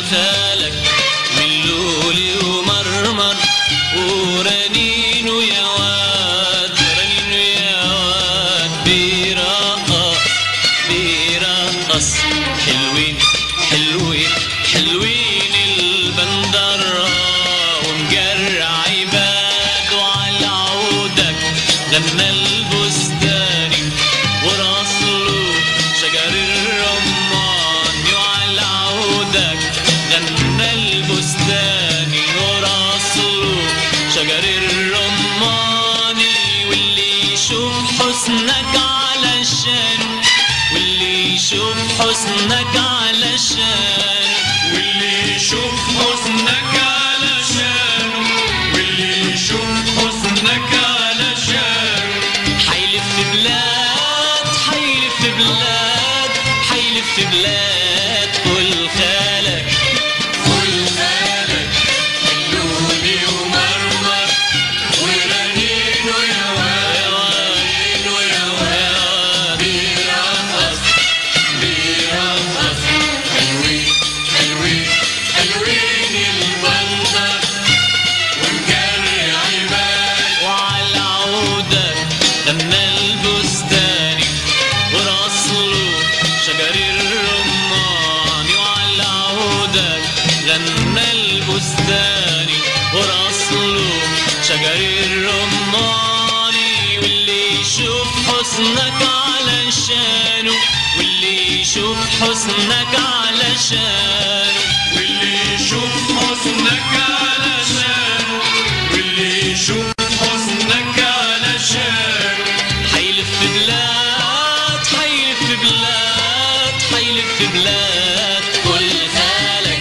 خالك من لولي ومرمر ورنينه يا واد رنينه يا واد بيرقص بيرقص حلوين حلوين حلوين البندرة ومجرع عباد وعلى عودك غنى البستاني وراسله شجر الرمان وعلى عودك غنى البستاني وراسله شجر الرمان واللي يشوف حسنك علشان واللي يشوف حسنك علشان واللي يشوف حسنك علشان واللي يشوف حسنك علشان حيلف بلاد حيلف بلاد حيلف بلاد كل خالك كل خالك اللولي ومرمر ورنينه يا واد رنينه يا واد بيرقص بيرقص حلوين حلوين حلوين البندر ونجري عباد وعلى عودك غنى البستاني وراسله شجر الرمان وعلى عودك غنى البستاني وراسله شجر الرمان واللي يشوف حسنك علشانه واللي يشوف حسنك علشانه واللي يشوف حسنك علشان واللي يشوف حسنك علشان حيلف بلاد حيلف بلاد حيلف بلاد كل خالك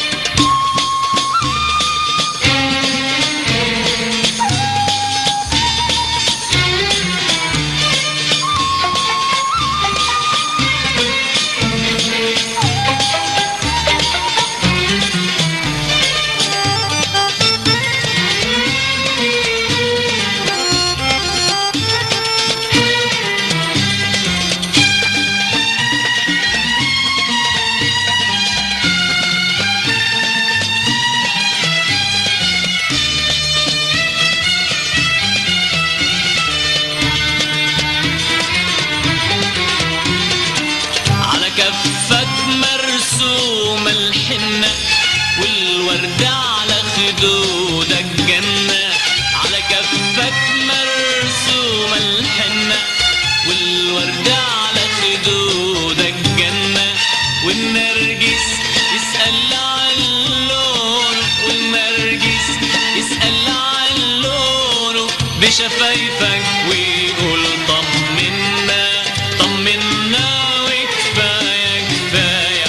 على كفك مرسوم الحنة والورد على خدودك جنة على كفك مرسوم الحنة والورد على خدودك جنة والنرجس يسأل عن لونه والنرجس يسأل عن لونه بشفايفك ويقول طمنا طمنا وكفاية كفاية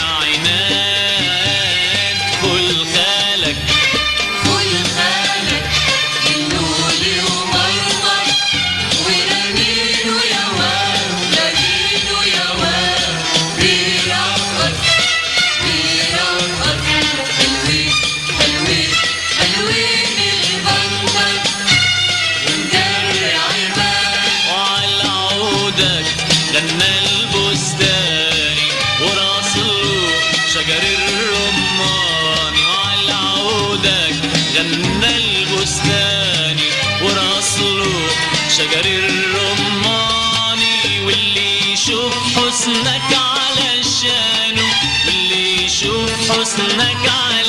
عناد كل خالك كل خالك اللولي ومرمر ورنينه يا واد رنينه يا واد بيرقص بيرقص حلوين حلوين حلوين البندر ونجري عباد وعلى عودك غنى البستاني وراسله شجر الرمان وعلى عودك غنى البستاني وراسله شجر الرمان واللي يشوف حسنك علشانه واللي يشوف حسنك علشانه